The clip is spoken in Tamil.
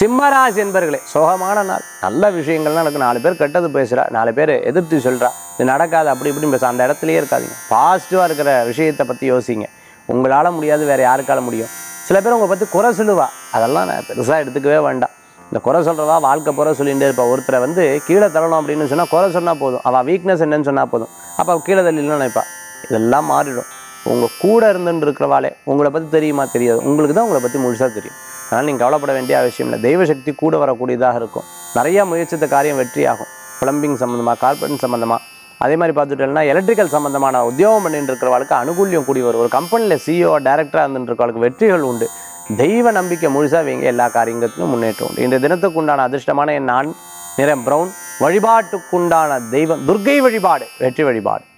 சிம்மராசி என்பர்களே சோகமான நாள் நல்ல விஷயங்கள்லாம் எனக்கு நாலு பேர் கெட்டது பேசுகிறா நாலு பேர் எதிர்த்து சொல்கிறா இது நடக்காது அப்படி இப்படி பேச அந்த இடத்துலயே இருக்காதீங்க பாசிட்டிவாக இருக்கிற விஷயத்தை பற்றி யோசிங்க உங்களால் முடியாது வேறு யாருக்கால முடியும் சில பேர் உங்களை பற்றி குறை சொல்லுவா அதெல்லாம் நான் பெருசாக எடுத்துக்கவே வேண்டாம் இந்த குறை சொல்கிறவா வாழ்க்கை புற சொல்லிகிட்டே இருப்பா ஒருத்தரை வந்து கீழே தள்ளணும் அப்படின்னு சொன்னால் குறை சொன்னால் போதும் அவள் வீக்னஸ் என்னன்னு சொன்னால் போதும் அப்போ அவ கீழே தள்ளிலாம் நினைப்பா இதெல்லாம் மாறிடும் உங்கள் கூட இருந்துட்டு இருக்கிறவாளே உங்களை பற்றி தெரியுமா தெரியாது உங்களுக்கு தான் உங்களை பற்றி முழுசாக தெரியும் அதனால் நீங்கள் கவலைப்பட வேண்டிய அவசியம் இல்லை தெய்வ சக்தி கூட வரக்கூடியதாக இருக்கும் நிறையா முயற்சித்த காரியம் வெற்றியாகும் பிளம்பிங் சம்மந்தமாக கார்பரேட் சம்மந்தமாக அதே மாதிரி பார்த்துட்டோம்னா எலக்ட்ரிக்கல் சம்மந்தமான உத்தியோகம் பண்ணிட்டு இருக்கிறவளுக்கு அனுகூல்யம் கூடி வரும் ஒரு கம்பெனியில் சிஇஓ டேரக்டராக இருந்துட்டு இருக்கிறவளுக்கு வெற்றிகள் உண்டு தெய்வ நம்பிக்கை முழுசாக வைங்க எல்லா காரியங்களுக்கும் முன்னேற்றம் உண்டு இந்த தினத்துக்கு உண்டான அதிர்ஷ்டமான என் நான் நிறம் பிரவுன் வழிபாட்டுக்குண்டான தெய்வம் துர்க்கை வழிபாடு வெற்றி வழிபாடு